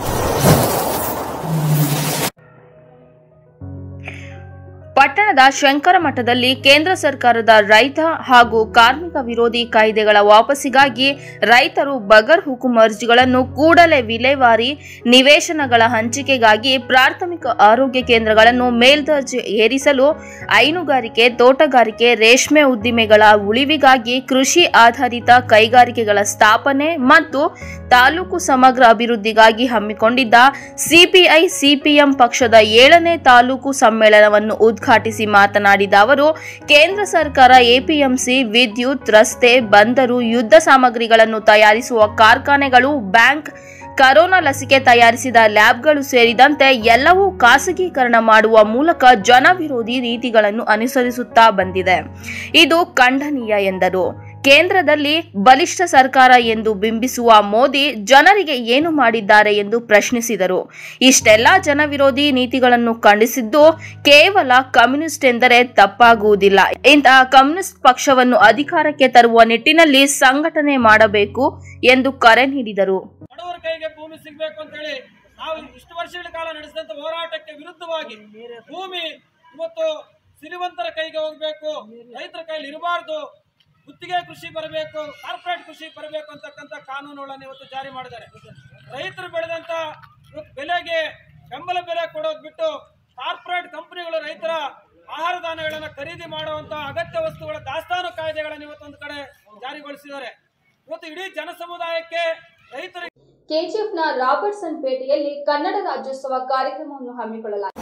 ಪಟ್ಟಣದ ಶಂಕರ ಮಠದಲ್ಲಿ ಕೇಂದ್ರ ಸರ್ಕಾರದ ರೈತ ಹಾಗೂ ಕಾರ್ಮಿಕ ವಿರೋಧಿ ಕಾಯ್ದೆಗಳ ವಾಪಸಿಗಾಗಿ ರೈತರು ಬಗರ್ ಹುಕುಂ ಅರ್ಜಿಗಳನ್ನು ಕೂಡಲೇ ವಿಲೇವಾರಿ ನಿವೇಶನಗಳ ಹಂಚಿಕೆಗಾಗಿ ಪ್ರಾಥಮಿಕ ಆರೋಗ್ಯ ಕೇಂದ್ರಗಳನ್ನು ಮೇಲ್ದರ್ಜೆ ಏರಿಸಲು ಹೈನುಗಾರಿಕೆ ತೋಟಗಾರಿಕೆ ರೇಷ್ಮೆ ಉದ್ದಿಮೆಗಳ ಉಳಿವಿಗಾಗಿ ಕೃಷಿ ಆಧಾರಿತ ಕೈಗಾರಿಕೆಗಳ ಸ್ಥಾಪನೆ ಮತ್ತು ತಾಲೂಕು ಸಮಗ್ರ ಅಭಿವೃದ್ಧಿಗಾಗಿ ಹಮ್ಮಿಕೊಂಡಿದ್ದ ಸಿಪಿಐ ಸಿಪಿಎಂ ಪಕ್ಷದ ಏಳನೇ ತಾಲೂಕು ಸಮ್ಮೇಳನವನ್ನು ಉದ್ಘಾಟಿಸಿ ಮಾತನಾಡಿದ ಅವರು ಕೇಂದ್ರ ಸರ್ಕಾರ ಎಪಿಎಂಸಿ ವಿದ್ಯುತ್ ರಸ್ತೆ ಬಂದರು ಯುದ್ಧ ಸಾಮಗ್ರಿಗಳನ್ನು ತಯಾರಿಸುವ ಕಾರ್ಖಾನೆಗಳು ಬ್ಯಾಂಕ್ ಕರೋನಾ ಲಸಿಕೆ ತಯಾರಿಸಿದ ಲ್ಯಾಬ್ಗಳು ಸೇರಿದಂತೆ ಎಲ್ಲವೂ ಖಾಸಗೀಕರಣ ಮಾಡುವ ಮೂಲಕ ಜನವಿರೋಧಿ ರೀತಿಗಳನ್ನು ಅನುಸರಿಸುತ್ತಾ ಬಂದಿದೆ ಇದು ಖಂಡನೀಯ ಎಂದರು ಕೇಂದ್ರದಲ್ಲಿ ಬಲಿಷ್ಠ ಸರ್ಕಾರ ಎಂದು ಬಿಂಬಿಸುವ ಮೋದಿ ಜನರಿಗೆ ಏನು ಮಾಡಿದ್ದಾರೆ ಎಂದು ಪ್ರಶ್ನಿಸಿದರು ಇಷ್ಟೆಲ್ಲ ಜನವಿರೋಧಿ ನೀತಿಗಳನ್ನು ಖಂಡಿಸಿದ್ದು ಕೇವಲ ಕಮ್ಯುನಿಸ್ಟ್ ಎಂದರೆ ತಪ್ಪಾಗುವುದಿಲ್ಲ ಇಂತಹ ಕಮ್ಯುನಿಸ್ಟ್ ಪಕ್ಷವನ್ನು ಅಧಿಕಾರಕ್ಕೆ ತರುವ ನಿಟ್ಟಿನಲ್ಲಿ ಸಂಘಟನೆ ಮಾಡಬೇಕು ಎಂದು ಕರೆ ನೀಡಿದರು ಬಡವರ ಕೈಗೆ ಭೂಮಿ ಸಿಗಬೇಕು ಅಂತ ಹೇಳಿ ನಾವು ಇಷ್ಟು ವರ್ಷಗಳ ಕಾಲ ನಡೆಸಿದಂತ ಹೋರಾಟಕ್ಕೆ ವಿರುದ್ಧವಾಗಿ ಭೂಮಿ ಇವತ್ತು ಸಿರಿವಂತರ ಕೈಗೆ ಹೋಗಬೇಕು ರೈತರ ಕೈಲಿ ಇರಬಾರ್ದು ಗುತ್ತಿಗೆ ಕೃಷಿ ಬರಬೇಕು ಕಾರ್ಪೊರೇಟ್ ಕೃಷಿ ಬರಬೇಕು ಅಂತಕ್ಕಂಥ ಕಾನೂನುಗಳನ್ನು ಇವತ್ತು ಜಾರಿ ಮಾಡಿದ್ದಾರೆ ರೈತರು ಬೆಳೆದಂತ ಇವತ್ತು ಬೆಲೆಗೆ ಬೆಂಬಲ ಬೆಲೆ ಕೊಡೋದು ಬಿಟ್ಟು ಕಾರ್ಪೊರೇಟ್ ಕಂಪನಿಗಳು ರೈತರ ಆಹಾರ ಧಾನ್ಯಗಳನ್ನು ಖರೀದಿ ಮಾಡುವಂತ ಅಗತ್ಯ ವಸ್ತುಗಳ ದಾಸ್ತಾನು ಕಾಯ್ದೆಗಳನ್ನು ಇವತ್ತೊಂದು ಕಡೆ ಜಾರಿಗೊಳಿಸಿದ್ದಾರೆ ಇವತ್ತು ಇಡೀ ಜನ ಸಮುದಾಯಕ್ಕೆ ರೈತರಿಗೆ ಕೆಜಿಎಫ್ನ ರಾಬರ್ಟ್ಸನ್ ಪೇಟೆಯಲ್ಲಿ ಕನ್ನಡ ರಾಜ್ಯೋತ್ಸವ ಕಾರ್ಯಕ್ರಮವನ್ನು ಹಮ್ಮಿಕೊಳ್ಳಲಾಗಿದೆ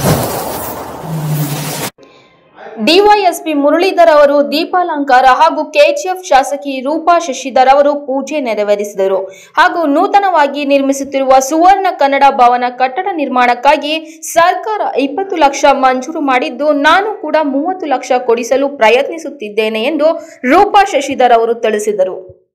ಡಿವೈಎಸ್ಪಿ ಮುರಳೀಧರ್ ಅವರು ದೀಪಾಲಂಕಾರ ಹಾಗೂ ಕೆಜಿಎಫ್ ಶಾಸಕಿ ರೂಪಾ ಶಶಿಧರ್ ಅವರು ಪೂಜೆ ನೆರವೇರಿಸಿದರು ಹಾಗೂ ನೂತನವಾಗಿ ನಿರ್ಮಿಸುತ್ತಿರುವ ಸುವರ್ಣ ಕನ್ನಡ ಭವನ ಕಟ್ಟಡ ನಿರ್ಮಾಣಕ್ಕಾಗಿ ಸರ್ಕಾರ ಇಪ್ಪತ್ತು ಲಕ್ಷ ಮಂಜೂರು ಮಾಡಿದ್ದು ನಾನು ಕೂಡ ಮೂವತ್ತು ಲಕ್ಷ ಕೊಡಿಸಲು ಪ್ರಯತ್ನಿಸುತ್ತಿದ್ದೇನೆ ಎಂದು ರೂಪಾ ಶಶಿಧರ್ ಅವರು ತಿಳಿಸಿದರು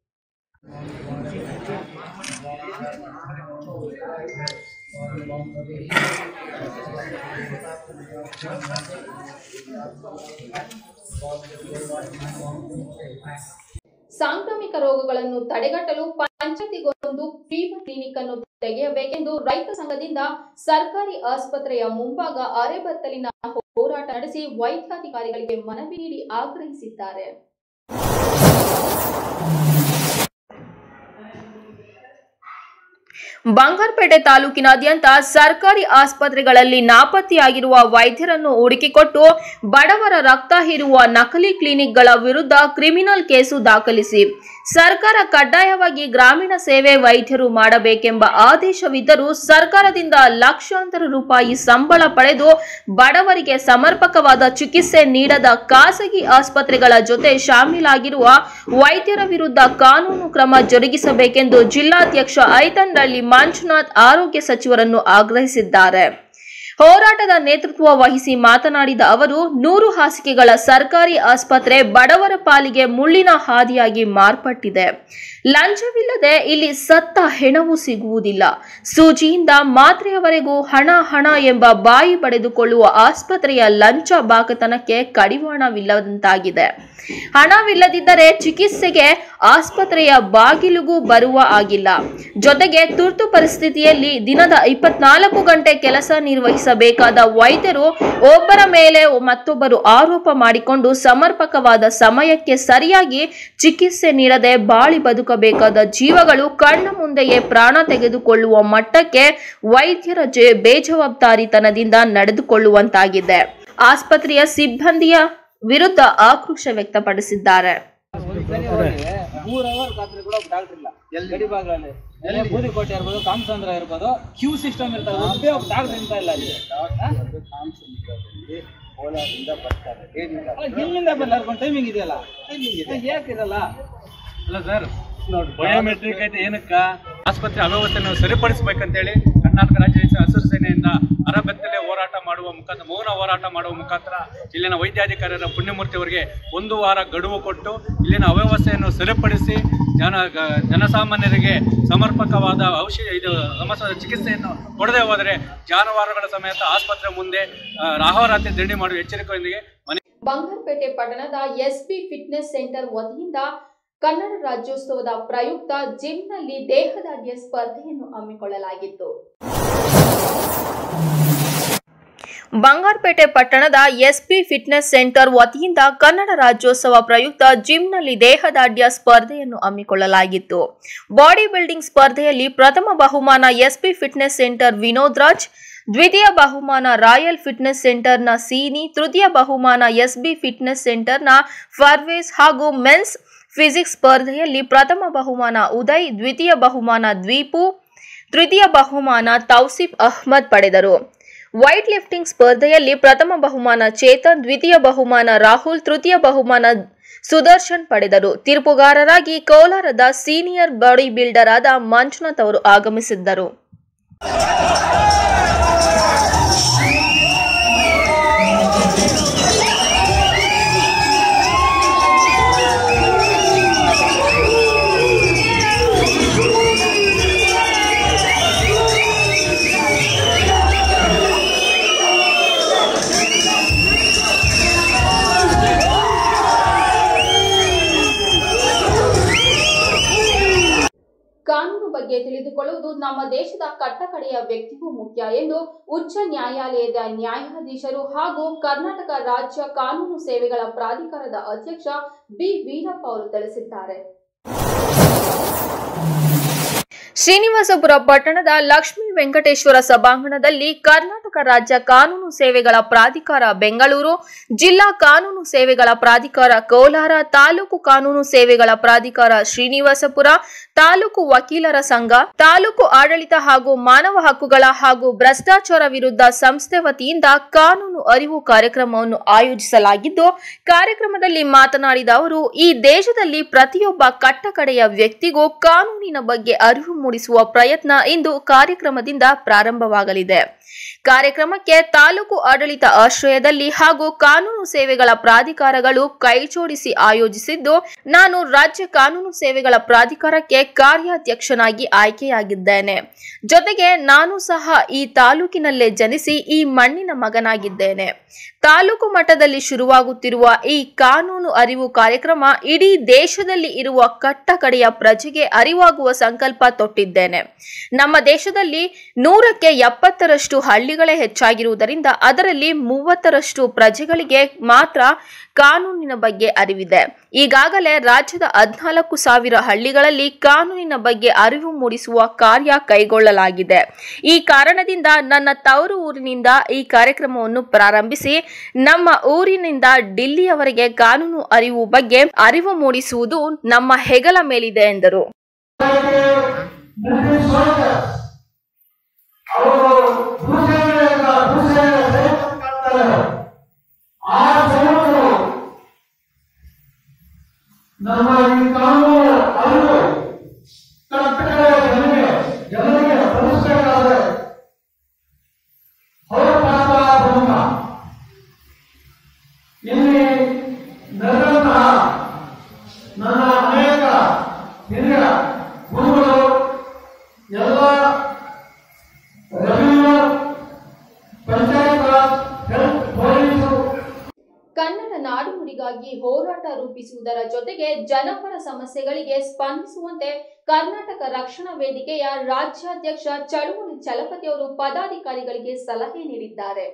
ಸಾಂಕ್ರಾಮಿಕ ರೋಗಗಳನ್ನು ತಡೆಗಟ್ಟಲು ಪಂಚಾಯತಿಗೊಂದು ಫೀವರ್ ಕ್ಲಿನಿಕ್ ಅನ್ನು ತೆಗೆಯಬೇಕೆಂದು ರೈತ ಸಂಘದಿಂದ ಸರ್ಕಾರಿ ಆಸ್ಪತ್ರೆಯ ಮುಂಭಾಗ ಅರೆಬತ್ತಲಿನ ಹೋರಾಟ ನಡೆಸಿ ವೈದ್ಯಾಧಿಕಾರಿಗಳಿಗೆ ಮನವಿ ನೀಡಿ ಆಗ್ರಹಿಸಿದ್ದಾರೆ ಬಂಗಾರಪೇಟೆ ತಾಲೂಕಿನಾದ್ಯಂತ ಸರ್ಕಾರಿ ಆಸ್ಪತ್ರೆಗಳಲ್ಲಿ ನಾಪತ್ತೆಯಾಗಿರುವ ವೈದ್ಯರನ್ನು ಹುಡುಕಿಕೊಟ್ಟು ಬಡವರ ರಕ್ತ ಹೀರುವ ನಕಲಿ ಕ್ಲಿನಿಕ್ಗಳ ವಿರುದ್ಧ ಕ್ರಿಮಿನಲ್ ಕೇಸು ದಾಖಲಿಸಿ ಸರ್ಕಾರ ಕಡ್ಡಾಯವಾಗಿ ಗ್ರಾಮೀಣ ಸೇವೆ ವೈದ್ಯರು ಮಾಡಬೇಕೆಂಬ ಆದೇಶವಿದ್ದರೂ ಸರ್ಕಾರದಿಂದ ಲಕ್ಷಾಂತರ ರೂಪಾಯಿ ಸಂಬಳ ಪಡೆದು ಬಡವರಿಗೆ ಸಮರ್ಪಕವಾದ ಚಿಕಿತ್ಸೆ ನೀಡದ ಖಾಸಗಿ ಆಸ್ಪತ್ರೆಗಳ ಜೊತೆ ಶಾಮೀಲಾಗಿರುವ ವೈದ್ಯರ ವಿರುದ್ಧ ಕಾನೂನು ಕ್ರಮ ಜರುಗಿಸಬೇಕೆಂದು ಜಿಲ್ಲಾಧ್ಯಕ್ಷ ಐತನ್ರಳ್ಳಿ ಮಂಜುನಾಥ್ ಆರೋಗ್ಯ ಸಚಿವರನ್ನು ಆಗ್ರಹಿಸಿದ್ದಾರೆ ಹೋರಾಟದ ನೇತೃತ್ವ ವಹಿಸಿ ಮಾತನಾಡಿದ ಅವರು ನೂರು ಹಾಸಿಗೆಗಳ ಸರ್ಕಾರಿ ಆಸ್ಪತ್ರೆ ಬಡವರ ಪಾಲಿಗೆ ಮುಳ್ಳಿನ ಹಾದಿಯಾಗಿ ಮಾರ್ಪಟ್ಟಿದೆ ಲಂಚವಿಲ್ಲದೆ ಇಲ್ಲಿ ಸತ್ತ ಹೆಣವು ಸಿಗುವುದಿಲ್ಲ ಸೂಜಿಯಿಂದ ಮಾತ್ರೆಯವರೆಗೂ ಹಣ ಹಣ ಎಂಬ ಬಾಯಿ ಬಡಿದುಕೊಳ್ಳುವ ಆಸ್ಪತ್ರೆಯ ಲಂಚ ಬಾಕತನಕ್ಕೆ ಕಡಿವಾಣವಿಲ್ಲದಂತಾಗಿದೆ ಹಣವಿಲ್ಲದಿದ್ದರೆ ಚಿಕಿತ್ಸೆಗೆ ಆಸ್ಪತ್ರೆಯ ಬಾಗಿಲಿಗೂ ಬರುವ ಆಗಿಲ್ಲ ಜೊತೆಗೆ ತುರ್ತು ಪರಿಸ್ಥಿತಿಯಲ್ಲಿ ದಿನದ ಇಪ್ಪತ್ನಾಲ್ಕು ಗಂಟೆ ಕೆಲಸ ನಿರ್ವಹಿಸಬೇಕಾದ ವೈದ್ಯರು ಒಬ್ಬರ ಮೇಲೆ ಮತ್ತೊಬ್ಬರು ಆರೋಪ ಮಾಡಿಕೊಂಡು ಸಮರ್ಪಕವಾದ ಸಮಯಕ್ಕೆ ಸರಿಯಾಗಿ ಚಿಕಿತ್ಸೆ ನೀಡದೆ ಬಾಳಿ ಬದುಕಬೇಕಾದ ಜೀವಗಳು ಕಣ್ಣ ಮುಂದೆಯೇ ಪ್ರಾಣ ತೆಗೆದುಕೊಳ್ಳುವ ಮಟ್ಟಕ್ಕೆ ವೈದ್ಯರ ಜೆ ಬೇಜವಾಬ್ದಾರಿತನದಿಂದ ನಡೆದುಕೊಳ್ಳುವಂತಾಗಿದೆ ಆಸ್ಪತ್ರೆಯ ಸಿಬ್ಬಂದಿಯ ವಿರುದ್ಧ ಆಕ್ರೋಶ ವ್ಯಕ್ತಪಡಿಸಿದ್ದಾರೆ ಮೂರ್ ಅವರ್ ರಾತ್ರಿ ಕೂಡ ಡಾಕ್ಟರ್ ಇಲ್ಲ ಗಡಿಭಾಗಗಳಲ್ಲಿ ಎಲ್ಲಿ ಬೂದಿಕೋಟೆ ಇರ್ಬೋದು ಕಾಮಚಂದ್ರ ಇರ್ಬೋದು ಕ್ಯೂ ಸಿಸ್ಟಮ್ ಇರ್ತದೆ ಒಬ್ಬೇ ಒಬ್ಬ ಡಾಕ್ಟರ್ ಅಂತ ಇಲ್ಲ ಅಲ್ಲಿ ಅಲ್ಲ, ಇಲ್ಲಿಂದ ಬಂದು ಹರ್ಕೊಂಡು ಟೈಮಿಂಗ್ ಇದೆಯಲ್ಲ ಯಾಕಿರಲ್ಲ ಅಲ್ಲ ಸರ್ ನೋಡಿ ಬಯೋಮೆಟ್ರಿಕ್ ಐತೆ ಏನಕ್ಕ ಆಸ್ಪತ್ರೆ ಅವ್ಯವಸ್ಥೆಯನ್ನು ಸರಿಪಡಿಸಬೇಕಂತೇಳಿ ಕರ್ನಾಟಕ ರಾಜ್ಯ ಹಸಿರು ಸೇನೆಯಿಂದ ಅರಬೆತ್ತಲೆ ಹೋರಾಟ ಮಾಡುವ ಮುಖಾಂತರ ಮೌನ ಹೋರಾಟ ಮಾಡುವ ಮುಖಾಂತರ ಇಲ್ಲಿನ ವೈದ್ಯಾಧಿಕಾರಿಯರ ಪುಣ್ಯಮೂರ್ತಿಯವರಿಗೆ ಒಂದು ವಾರ ಗಡುವು ಕೊಟ್ಟು ಇಲ್ಲಿನ ಅವ್ಯವಸ್ಥೆಯನ್ನು ಸರಿಪಡಿಸಿ ಜನ ಗ- ಜನಸಾಮಾನ್ಯರಿಗೆ ಸಮರ್ಪಕವಾದ ಔಷಧ ಇದು ಸಮಸ್ಯೆ ಚಿಕಿತ್ಸೆಯನ್ನು ಕೊಡದೆ ಹೋದರೆ ಜಾನುವಾರುಗಳ ಸಮೇತ ಆಸ್ಪತ್ರೆ ಮುಂದೆ ಆ, ರಾಹೋರಾತ್ರಿ ದಂಡಿ ಮಾಡುವ ಎಚ್ಚರಿಕೆಯೊಂದಿಗೆ ಮನೆ ಬಂಗಾರಪೇಟೆ ಪಟ್ಟಣದ ಎಸ್ಪಿ ಫಿಟ್ನೆಸ್ ಸೆಂಟರ್ ವತಿಯಿಂದ ಕನ್ನಡ ರಾಜ್ಯೋತ್ಸವದ ಪ್ರಯುಕ್ತ ಜಿಮ್ನಲ್ಲಿ ದೇಹದಾಢ್ಯ ಸ್ಪರ್ಧೆಯನ್ನು ಹಮ್ಮಿಕೊಳ್ಳಲಾಗಿತ್ತು ಬಂಗಾರಪೇಟೆ ಪಟ್ಟಣದ ಎಸ್ಪಿ ಫಿಟ್ನೆಸ್ ಸೆಂಟರ್ ವತಿಯಿಂದ ಕನ್ನಡ ರಾಜ್ಯೋತ್ಸವ ಪ್ರಯುಕ್ತ ಜಿಮ್ನಲ್ಲಿ ದೇಹದಾಢ್ಯ ಸ್ಪರ್ಧೆಯನ್ನು ಹಮ್ಮಿಕೊಳ್ಳಲಾಗಿತ್ತು ಬಾಡಿ ಬಿಲ್ಡಿಂಗ್ ಸ್ಪರ್ಧೆಯಲ್ಲಿ ಪ್ರಥಮ ಬಹುಮಾನ SP fitness centre Vinod Raj ದ್ವಿತೀಯ ಬಹುಮಾನ ರಾಯಲ್ ಫಿಟ್ನೆಸ್ ಸೆಂಟರ್ನ ಸೀನಿ ತೃತೀಯ ಬಹುಮಾನ ಎಸ್ಬಿ ಫಿಟ್ನೆಸ್ ಸೆಂಟರ್ನ ಫರ್ವೇಸ್ ಹಾಗೂ ಮೆನ್ಸ್ ಫಿಸಿಕ್ಸ್ ಸ್ಪರ್ಧೆಯಲ್ಲಿ ಪ್ರಥಮ ಬಹುಮಾನ ಉದಯ್ ದ್ವಿತೀಯ ಬಹುಮಾನ ದ್ವೀಪು ತೃತೀಯ ಬಹುಮಾನ ತೌಸಿಫ್ ಅಹ್ಮದ್ ಪಡೆದರು ವೈಟ್ ಲಿಫ್ಟಿಂಗ್ ಸ್ಪರ್ಧೆಯಲ್ಲಿ ಪ್ರಥಮ ಬಹುಮಾನ ಚೇತನ್ ದ್ವಿತೀಯ ಬಹುಮಾನ ರಾಹುಲ್ ತೃತೀಯ ಬಹುಮಾನ ಸುದರ್ಶನ್ ಪಡೆದರು ತೀರ್ಪುಗಾರರಾಗಿ ಕೋಲಾರದ ಸೀನಿಯರ್ ಬಾಡಿ ಬಿಲ್ಡರ್ ಆದ ಮಂಜುನಾಥ್ ಅವರು ಆಗಮಿಸಿದ್ದರು ಕಾನೂನು ಬಗ್ಗೆ ತಿಳಿದುಕೊಳ್ಳುವುದು ನಮ್ಮ ದೇಶದ ಕಟ್ಟಕಡೆಯ ವ್ಯಕ್ತಿಗೂ ಮುಖ್ಯ ಎಂದು ಉಚ್ಚ ನ್ಯಾಯಾಲಯದ ನ್ಯಾಯಾಧೀಶರು ಹಾಗೂ ಕರ್ನಾಟಕ ರಾಜ್ಯ ಕಾನೂನು ಸೇವೆಗಳ ಪ್ರಾಧಿಕಾರದ ಅಧ್ಯಕ್ಷ ಬಿ ವೀರಪ್ಪ ಅವರು ತಿಳಿಸಿದ್ದಾರೆ ಶ್ರೀನಿವಾಸಪುರ ಪಟ್ಟಣದ ಲಕ್ಷ್ಮೀ ವೆಂಕಟೇಶ್ವರ ಸಭಾಂಗಣದಲ್ಲಿ ಕರ್ನಾಟಕ ರಾಜ್ಯ ಕಾನೂನು ಸೇವೆಗಳ ಪ್ರಾಧಿಕಾರ ಬೆಂಗಳೂರು ಜಿಲ್ಲಾ ಕಾನೂನು ಸೇವೆಗಳ ಪ್ರಾಧಿಕಾರ ಕೋಲಾರ ತಾಲೂಕು ಕಾನೂನು ಸೇವೆಗಳ ಪ್ರಾಧಿಕಾರ ಶ್ರೀನಿವಾಸಪುರ ತಾಲೂಕು ವಕೀಲರ ಸಂಘ ತಾಲೂಕು ಆಡಳಿತ ಹಾಗೂ ಮಾನವ ಹಕ್ಕುಗಳ ಹಾಗೂ ಭ್ರಷ್ಟಾಚಾರ ವಿರುದ್ಧ ಸಂಸ್ಥೆ ವತಿಯಿಂದ ಕಾನೂನು ಅರಿವು ಕಾರ್ಯಕ್ರಮವನ್ನು ಆಯೋಜಿಸಲಾಗಿದ್ದು ಕಾರ್ಯಕ್ರಮದಲ್ಲಿ ಮಾತನಾಡಿದ ಅವರು ಈ ದೇಶದಲ್ಲಿ ಪ್ರತಿಯೊಬ್ಬ ಕಟ್ಟಕಡೆಯ ವ್ಯಕ್ತಿಗೂ ಕಾನೂನಿನ ಬಗ್ಗೆ ಅರಿವು ಮೂಡಿಸುವ ಪ್ರಯತ್ನ ಇಂದು ಕಾರ್ಯಕ್ರಮದಿಂದ ಪ್ರಾರಂಭವಾಗಲಿದೆ ಕಾರ್ಯಕ್ರಮಕ್ಕೆ ತಾಲೂಕು ಆಡಳಿತ ಆಶ್ರಯದಲ್ಲಿ ಹಾಗೂ ಕಾನೂನು ಸೇವೆಗಳ ಪ್ರಾಧಿಕಾರಗಳು ಕೈಜೋಡಿಸಿ ಆಯೋಜಿಸಿದ್ದು ನಾನು ರಾಜ್ಯ ಕಾನೂನು ಸೇವೆಗಳ ಪ್ರಾಧಿಕಾರಕ್ಕೆ ಕಾರ್ಯಾಧ್ಯಕ್ಷನಾಗಿ ಆಯ್ಕೆಯಾಗಿದ್ದೇನೆ ಜೊತೆಗೆ ನಾನು ಸಹ ಈ ತಾಲೂಕಿನಲ್ಲೇ ಜನಿಸಿ ಈ ಮಣ್ಣಿನ ಮಗನಾಗಿದ್ದೇನೆ ತಾಲೂಕು ಮಟ್ಟದಲ್ಲಿ ಶುರುವಾಗುತ್ತಿರುವ ಈ ಕಾನೂನು ಅರಿವು ಕಾರ್ಯಕ್ರಮ ಇಡೀ ದೇಶದಲ್ಲಿ ಇರುವ ಕಟ್ಟಕಡೆಯ ಪ್ರಜೆಗೆ ಅರಿವಾಗುವ ಸಂಕಲ್ಪ ತೊಟ್ಟಿದ್ದೇನೆ ನಮ್ಮ ದೇಶದಲ್ಲಿ ನೂರಕ್ಕೆ ಎಪ್ಪತ್ತರಷ್ಟು ಹಳ್ಳಿಗಳೇ ಹೆಚ್ಚಾಗಿರುವುದರಿಂದ ಅದರಲ್ಲಿ ಮೂವತ್ತರಷ್ಟು ಪ್ರಜೆಗಳಿಗೆ ಮಾತ್ರ ಕಾನೂನಿನ ಬಗ್ಗೆ ಅರಿವಿದೆ ಈಗಾಗಲೇ ರಾಜ್ಯದ ಹದಿನಾಲ್ಕು ಸಾವಿರ ಹಳ್ಳಿಗಳಲ್ಲಿ ಕಾನೂನಿನ ಬಗ್ಗೆ ಅರಿವು ಮೂಡಿಸುವ ಕಾರ್ಯ ಕೈಗೊಳ್ಳಲಾಗಿದೆ ಈ ಕಾರಣದಿಂದ ನನ್ನ ತವರು ಊರಿನಿಂದ ಈ ಕಾರ್ಯಕ್ರಮವನ್ನು ಪ್ರಾರಂಭಿಸಿ ನಮ್ಮ ಊರಿನಿಂದ ಡಿಲ್ಲಿಯವರೆಗೆ ಕಾನೂನು ಅರಿವು ಬಗ್ಗೆ ಅರಿವು ಮೂಡಿಸುವುದು ನಮ್ಮ ಹೆಗಲ ಮೇಲಿದೆ ಎಂದರು ನಮ್ಮ ಈ ಕಾನೂನು ಅರಿವು ಕಟ್ಟಕಡೆಯ ಜನರಿಗೆ ಜನರಿಗೆ ತಲುಪಿಸಬೇಕಾದ್ರೆ ಅವರ ತಿಳಿಸುವುದರ ಜೊತೆಗೆ ಜನಪರ ಸಮಸ್ಯೆಗಳಿಗೆ ಸ್ಪಂದಿಸುವಂತೆ ಕರ್ನಾಟಕ ರಕ್ಷಣಾ ವೇದಿಕೆಯ ರಾಜ್ಯಾಧ್ಯಕ್ಷ ಚಳುವಳಿ ಚಲಪತಿ ಅವರು ಪದಾಧಿಕಾರಿಗಳಿಗೆ ಸಲಹೆ ನೀಡಿದ್ದಾರೆ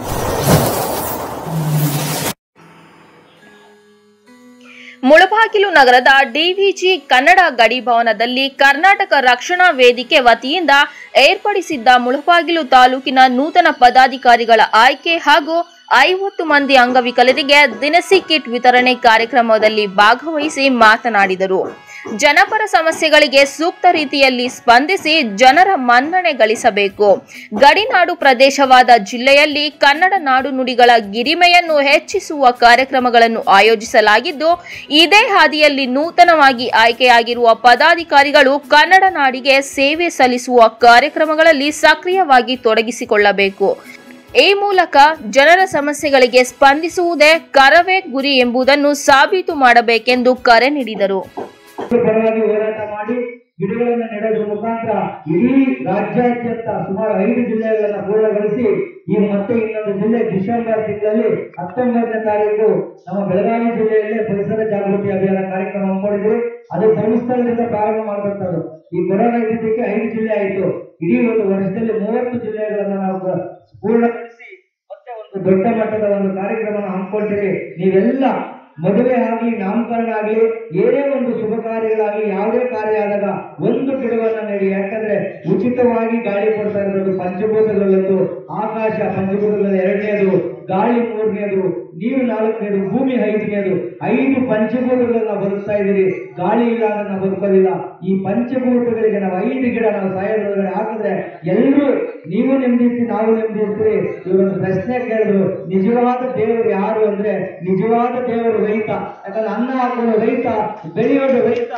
ಮುಳಬಾಗಿಲು ನಗರದ ಡಿವಿಜಿ ಕನ್ನಡ ಗಡಿ ಭವನದಲ್ಲಿ ಕರ್ನಾಟಕ ರಕ್ಷಣಾ ವೇದಿಕೆ ವತಿಯಿಂದ ಏರ್ಪಡಿಸಿದ್ದ ಮುಳಬಾಗಿಲು ತಾಲೂಕಿನ ನೂತನ ಪದಾಧಿಕಾರಿಗಳ ಆಯ್ಕೆ ಹಾಗೂ ಐವತ್ತು ಮಂದಿ ಅಂಗವಿಕಲರಿಗೆ ದಿನಸಿ ಕಿಟ್ ವಿತರಣೆ ಕಾರ್ಯಕ್ರಮದಲ್ಲಿ ಭಾಗವಹಿಸಿ ಮಾತನಾಡಿದರು ಜನಪರ ಸಮಸ್ಯೆಗಳಿಗೆ ಸೂಕ್ತ ರೀತಿಯಲ್ಲಿ ಸ್ಪಂದಿಸಿ ಜನರ ಮನ್ನಣೆ ಗಳಿಸಬೇಕು ಗಡಿನಾಡು ಪ್ರದೇಶವಾದ ಜಿಲ್ಲೆಯಲ್ಲಿ ಕನ್ನಡ ನಾಡು ನುಡಿಗಳ ಗಿರಿಮೆಯನ್ನು ಹೆಚ್ಚಿಸುವ ಕಾರ್ಯಕ್ರಮಗಳನ್ನು ಆಯೋಜಿಸಲಾಗಿದ್ದು ಇದೇ ಹಾದಿಯಲ್ಲಿ ನೂತನವಾಗಿ ಆಯ್ಕೆಯಾಗಿರುವ ಪದಾಧಿಕಾರಿಗಳು ಕನ್ನಡ ನಾಡಿಗೆ ಸೇವೆ ಸಲ್ಲಿಸುವ ಕಾರ್ಯಕ್ರಮಗಳಲ್ಲಿ ಸಕ್ರಿಯವಾಗಿ ತೊಡಗಿಸಿಕೊಳ್ಳಬೇಕು ಈ ಮೂಲಕ ಜನರ ಸಮಸ್ಯೆಗಳಿಗೆ ಸ್ಪಂದಿಸುವುದೇ ಕರವೇ ಗುರಿ ಎಂಬುದನ್ನು ಸಾಬೀತು ಮಾಡಬೇಕೆಂದು ಕರೆ ನೀಡಿದರು ಪರವಾಗಿ ಹೋರಾಟ ಮಾಡಿ ಗಿಡಗಳನ್ನು ನೆಡೋದ್ರ ಮುಖಾಂತರ ಇಡೀ ರಾಜ್ಯಾದ್ಯಂತ ಸುಮಾರು ಐದು ಜಿಲ್ಲೆಗಳನ್ನ ಪೂರ್ಣಗೊಳಿಸಿ ಈ ಮತ್ತೆ ಇನ್ನೊಂದು ಜಿಲ್ಲೆ ಡಿಸೆಂಬರ್ ತಿಂಗಳಲ್ಲಿ ಹತ್ತೊಂಬತ್ತನೇ ತಾರೀಕು ನಮ್ಮ ಬೆಳಗಾವಿ ಜಿಲ್ಲೆಯಲ್ಲೇ ಪರಿಸರ ಜಾಗೃತಿ ಅಭಿಯಾನ ಕಾರ್ಯಕ್ರಮ ಹಮ್ಮಿಕೊಂಡಿದ್ವಿ ಅದು ಧರ್ಮಸ್ಥಳದಿಂದ ಪ್ರಾರಂಭ ಮಾಡುವಂತದ್ದು ಈ ಕೊರೋನಾ ಇದ್ದಿದ್ದಕ್ಕೆ ಐದು ಜಿಲ್ಲೆ ಆಯಿತು ಇಡೀ ಒಂದು ವರ್ಷದಲ್ಲಿ ಮೂವತ್ತು ಜಿಲ್ಲೆಗಳನ್ನ ನಾವು ಪೂರ್ಣಗೊಳಿಸಿ ಮತ್ತೆ ಒಂದು ದೊಡ್ಡ ಮಟ್ಟದ ಒಂದು ಕಾರ್ಯಕ್ರಮ ಹಮ್ಮಿಕೊಳ್ತೀರಿ ನೀವೆಲ್ಲ ಮದುವೆ ಆಗ್ಲಿ ನಾಮಕರಣ ಆಗ್ಲಿ ಏನೇ ಒಂದು ಶುಭ ಕಾರ್ಯಗಳಾಗ್ಲಿ ಯಾವುದೇ ಕಾರ್ಯ ಆದಾಗ ಒಂದು ಗಿಡವನ್ನ ನೆಡಿ ಯಾಕಂದ್ರೆ ಉಚಿತವಾಗಿ ಗಾಳಿ ಕೊಡ್ತಾ ಇರೋದು ಪಂಚಭೂತಗಳಲ್ಲೊಂದು ಆಕಾಶ ಪಂಚಭೂತಗಳಲ್ಲಿ ಎರಡನೇದು ಗಾಳಿ ಮೂರನೇದು ನೀರು ನಾಲ್ಕನೇದು ಭೂಮಿ ಐದನೇದು ಐದು ಪಂಚಭೂತಗಳನ್ನ ಬದುಕ್ತಾ ಇದ್ದೀರಿ ಗಾಳಿ ಇಲ್ಲ ಅಂದ್ರೆ ನಾವು ಬದುಕೋದಿಲ್ಲ ಈ ಪಂಚಭೂತಗಳಿಗೆ ನಾವು ಐದು ಗಿಡ ನಾವು ಸಾಯೋದ್ರೊಳಗಡೆ ಹಾಕಿದ್ರೆ ಎಲ್ಲರೂ ನೀವು ನೆಮ್ಮದಿರ್ತೀರಿ ನಾವು ನೆಮ್ಮದಿರ್ತೀರಿ ಇವರೊಂದು ಪ್ರಶ್ನೆ ಕೇಳಿದ್ರು ನಿಜವಾದ ದೇವರು ಯಾರು ಅಂದ್ರೆ ನಿಜವಾದ ದೇವರು ರೈತ ಯಾಕಂದ್ರೆ ಅನ್ನ ಹಾಕೋದು ರೈತ ಬೆಳೆಯೋದು ರೈತ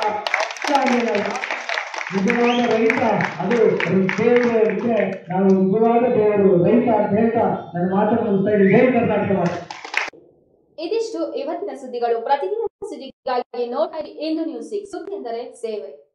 ಅಲ್ಲ ನಿಜವಾದ ರೈತ ಅದು ದೇವರು ಇದ್ರೆ ನಾವು ನಿಜವಾದ ದೇವರು ರೈತ ಅಂತ ಹೇಳ್ತಾ ನನ್ನ ಮಾತನ್ನು ಮುಗಿಸ್ತಾ ಇದ್ದೀನಿ ಜೈ ಕರ್ನಾಟಕ ಮಾತು ಇದಿಷ್ಟು ಇವತ್ತಿನ ಸುದ್ದಿಗಳು ಪ್ರತಿದಿನ ಸುದ್ದಿಗಾಗಿ ನೋಡ್ತಾ ಇರಿ ಇಂದು ನ್ಯೂಸ್ ಸಿಕ್ಸ್ ಸುದ್ದಿ ಎಂದರೆ ಸೇವೆ